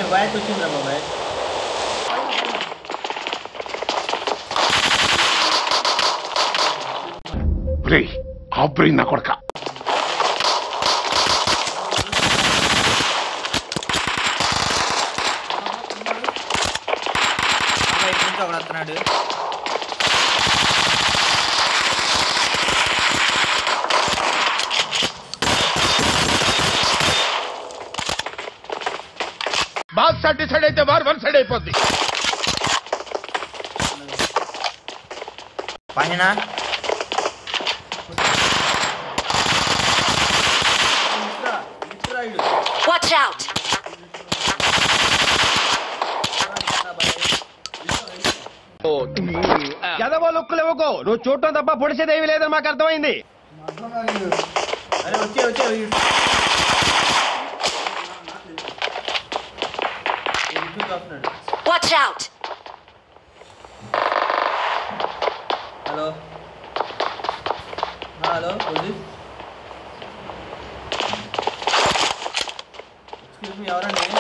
Voice వచ్చిందిరా బాబాయ్ రే ఆబ్రెయిన్ నా కొడక బాబాయ్ ఇటు నుంచి ఒకడు వస్తున్నాడు బాస్ సైడ్ డిసైడ్ అయితే వారు వన్ సైడ్ అయిపోద్ది పైన Watch out! ఎదవో లుక్కులు ఇవ్వకు నువ్వు చూడటం తప్ప పొడిచేదేవి లేదని మాకు అర్థమైంది అరే వచ్చే వచ్చే ఇటు నుంచి వస్తున్నాడు Watch out! హలో ఆ, హలో పోలీస్ ఎక్స్క్యూజ్ మీ ఎవరండి ఆ,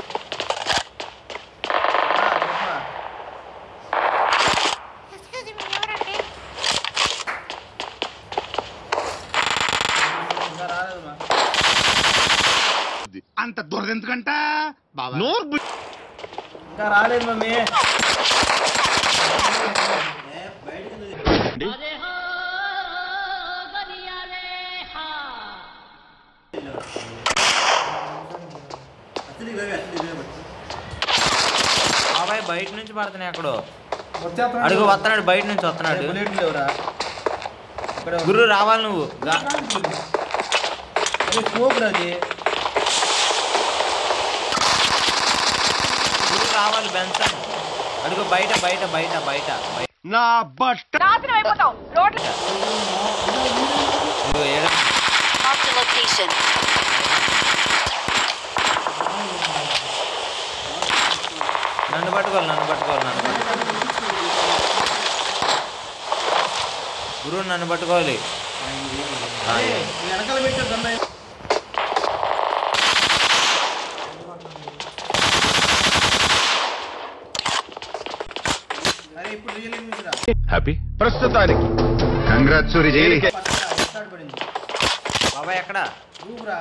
చెప్పమ్మా. ఇంకా రాలేదమ్మా అంత దురదెందుకంట నోరు ఇంకా రాలేదు మమ్మీ బాబాయ్ బయట నుంచి పడుతున్నాయి అక్కడ అడుగు వస్తున్నాడు బయట నుంచి వస్తున్నాడు లేవురా గురు రావాలి నువ్వు గా- అరే, స్మోక్ రా అది గురు రావాలి బెన్సన్ అడుగు బయట బయట బయట బయట బయట నా బట్ట ఇదిగో ఏడ Mark the location. నన్ను పట్టుకోవాలి నన్ను పట్టుకోవాలి నన్ను పట్టుకోవాలి గురువు నన్ను పట్టుకోవాలి ఆ, వెనకాల పెట్టారు అరే ఇప్పుడు రియల్ రా హ్యాపీ ప్రస్తుతానికి కంగ్రాట్స్ సూరిజీ స్టార్ట్ పడింది బాబాయ్ ఎక్కడ రూప్ రా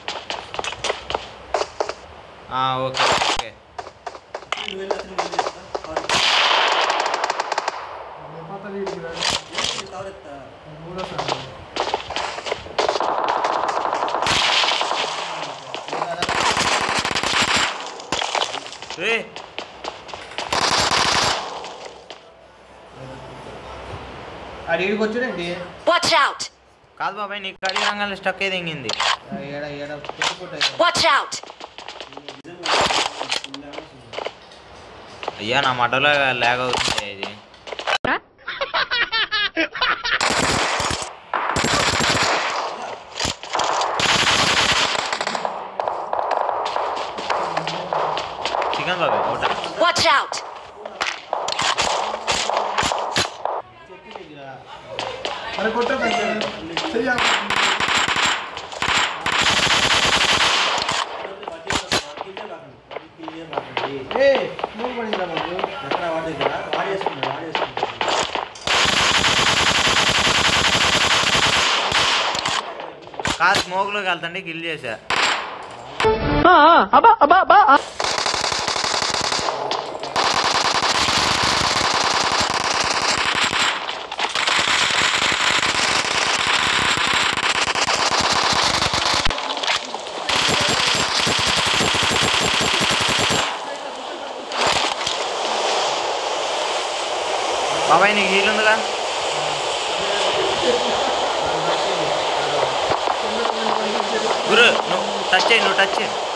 ఆ, ఓకే ఓకే నువ్వు వెళ్ళి అతను వెళ్ళి కవర్ ఎత్తా రే ఆడు ఏడికి వచ్చాడండి Watch out! కాదు బాబాయ్ నీకు కడి రంగాలు స్టక్ ఏ దింగింది ఏడ ఏడ కొట్టుకుంటా Watch out! అయ్యా నా మటలో లేగ్ అవుతుంది ఇది చికెన్ బాబాయ్ ఒకట Watch out! అరే కొట్టా సరియా ఏ నువ్వు పడిందిరా బాబు ఎక్కడ వాడి దగ్గర వాడేసుకున్నాడు వాడేసుకున్నాడు కాదు స్మోక్లోకి వెళ్తండి కిల్ చేశా బాబాయ్ నీకు హీల్ ఉందిగా గురు నువ్వు టచ్ చేయి నువ్వు టచ్ చేయి